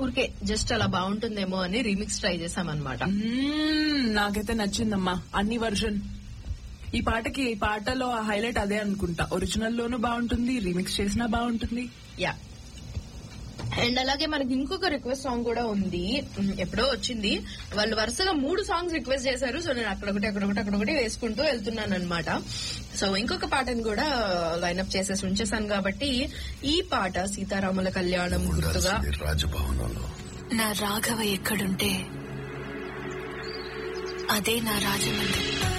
ఊరికే జస్ట్ అలా బాగుంటుందేమో అని రీమిక్స్ ట్రై చేసాం అనమాట మ్మ్, నాకైతే నచ్చిందమ్మా అన్ని వర్షన్ ఈ పాటకి ఈ పాటలో హైలైట్ అదే అనుకుంటా ఒరిజినల్ లోనూ బాగుంటుంది రీమిక్స్ చేసినా బాగుంటుంది యా అండ్ అలాగే మనకి ఇంకొక రిక్వెస్ట్ సాంగ్ కూడా ఉంది ఉమ్, ఎప్పుడో వచ్చింది వాళ్ళు వరుసగా మూడు సాంగ్స్ రిక్వెస్ట్ చేశారు సో నేను అక్కడొకటి అక్కడొకటి అక్కడొకటి వేసుకుంటూ వెళ్తున్నాను అనమాట సో ఇంకొక పాటను కూడా లైన్అప్ చేసేసి ఉంచేసాను కాబట్టి ఈ పాట సీతారాముల కళ్యాణం గుర్తుగా ఉండాల్సింది రాజభవనంలో నా రాఘవ ఎక్కడుంటే అదే నా రాజమండ్రి